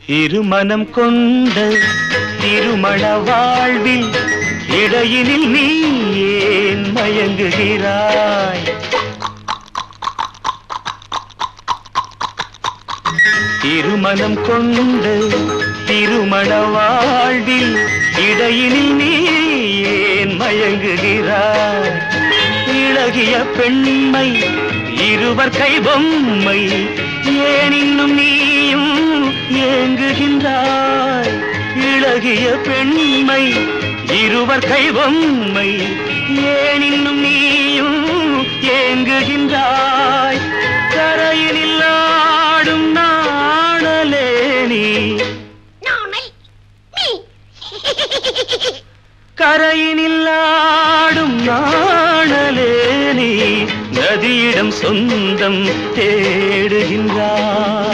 இருமனம் கொண்ட திருமண வாழ்வில் இடையினில் நீ ஏன் மயங்குகிறாய் திருமணம் கொண்ட திருமண வாழ்வில் இடையினில் நீ ஏன் மயங்குகிறாய் இளகிய பெண்மை இருவர் கை பொம்மை ஏன் இன்னும் நீயும் ஏங்குகின்றாய் இளகிய பெண்மை இருவர் கை பொம்மை ஏன் இன்னும் நீயும் ஏங்குகின்றாய் கரையினில் ஆடும் நாணலே நீ நாணல் நீ கரையினில் ஆடும் நாணலே நீ நதியிடம் சொந்தம் தேடுகின்றாய்